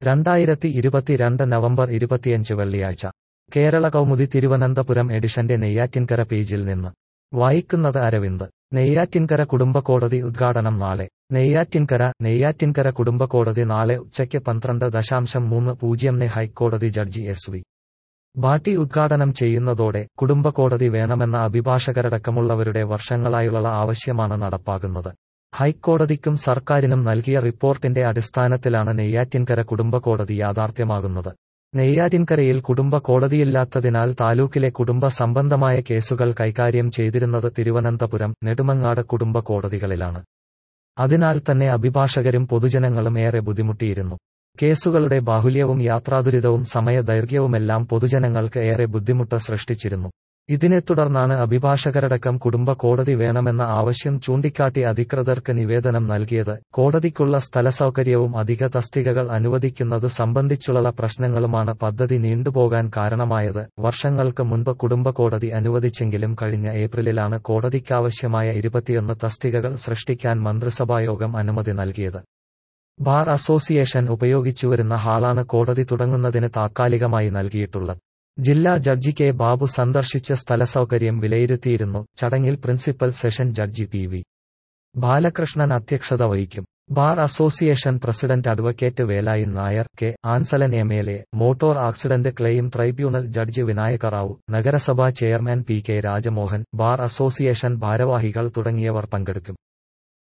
രണ്ടായിരത്തി ഇരുപത്തിരണ്ട് നവംബർ ഇരുപത്തിയഞ്ച് വെള്ളിയാഴ്ച കേരള കൗമുദി തിരുവനന്തപുരം എഡിഷന്റെ നെയ്യാറ്റിൻകര പേജിൽ നിന്ന് വായിക്കുന്നത് അരവിന്ദ് നെയ്യാറ്റിൻകര കുടുംബക്കോടതി ഉദ്ഘാടനം നാളെ നെയ്യാറ്റിൻകര നെയ്യാറ്റിൻകര കുടുംബക്കോടതി നാളെ ഉച്ചയ്ക്ക് പന്ത്രണ്ട് ദശാംശം മൂന്ന് പൂജ്യംന് ഹൈക്കോടതി ജഡ്ജി എസ് വി ഭാട്ടി ഉദ്ഘാടനം ചെയ്യുന്നതോടെ കുടുംബക്കോടതി വേണമെന്ന അഭിഭാഷകരടക്കമുള്ളവരുടെ വർഷങ്ങളായുള്ള ആവശ്യമാണ് നടപ്പാകുന്നത് ഹൈക്കോടതിക്കും സർക്കാരിനും നൽകിയ റിപ്പോർട്ടിന്റെ അടിസ്ഥാനത്തിലാണ് നെയ്യാറ്റിൻകര കുടുംബക്കോടതി യാഥാർത്ഥ്യമാകുന്നത് നെയ്യാറ്റിൻകരയിൽ കുടുംബ കോടതിയില്ലാത്തതിനാൽ താലൂക്കിലെ കുടുംബ സംബന്ധമായ കേസുകൾ കൈകാര്യം ചെയ്തിരുന്നത് തിരുവനന്തപുരം നെടുമങ്ങാട് കുടുംബ കോടതികളിലാണ് അതിനാൽ തന്നെ അഭിഭാഷകരും പൊതുജനങ്ങളും ഏറെ ബുദ്ധിമുട്ടിയിരുന്നു കേസുകളുടെ ബാഹുല്യവും യാത്രാദുരിതവും സമയദൈർഘ്യവുമെല്ലാം പൊതുജനങ്ങൾക്ക് ഏറെ ബുദ്ധിമുട്ട് സൃഷ്ടിച്ചിരുന്നു ഇതിനെ തുടർന്നാണ് അഭിഭാഷകരടക്കം കുടുംബ കോടതി വേണമെന്ന ആവശ്യം ചൂണ്ടിക്കാട്ടി അധികൃതർക്ക് നിവേദനം നൽകിയത് കോടതിക്കുള്ള സ്ഥലസൗകര്യവും അധിക തസ്തികകൾ അനുവദിക്കുന്നത് സംബന്ധിച്ചുള്ള പ്രശ്നങ്ങളുമാണ് പദ്ധതി നീണ്ടുപോകാൻ കാരണമായത് വർഷങ്ങൾക്ക് മുൻപ് കുടുംബ കോടതി അനുവദിച്ചെങ്കിലും കഴിഞ്ഞ ഏപ്രിലിലാണ് കോടതിക്കാവശ്യമായ ഇരുപത്തിയൊന്ന് തസ്തികകൾ സൃഷ്ടിക്കാൻ മന്ത്രിസഭായോഗം അനുമതി നൽകിയത് ബാർ അസോസിയേഷൻ ഉപയോഗിച്ചുവരുന്ന ഹാളാണ് കോടതി തുടങ്ങുന്നതിന് താത്കാലികമായി നൽകിയിട്ടുള്ളത് ജില്ലാ ജഡ്ജി കെ ബാബു സന്ദർശിച്ച സ്ഥലസൗകര്യം വിലയിരുത്തിയിരുന്നു ചടങ്ങിൽ principal session judge P V Balakrishnan അധ്യക്ഷത വഹിക്കും bar association president advocate Velayi Nair K Ansalan M L A motor accident claim tribunal judge Vinayaka Rao നഗരസഭാ chairman P K Rajamohan bar association ഭാരവാഹികൾ തുടങ്ങിയവർ പങ്കെടുക്കും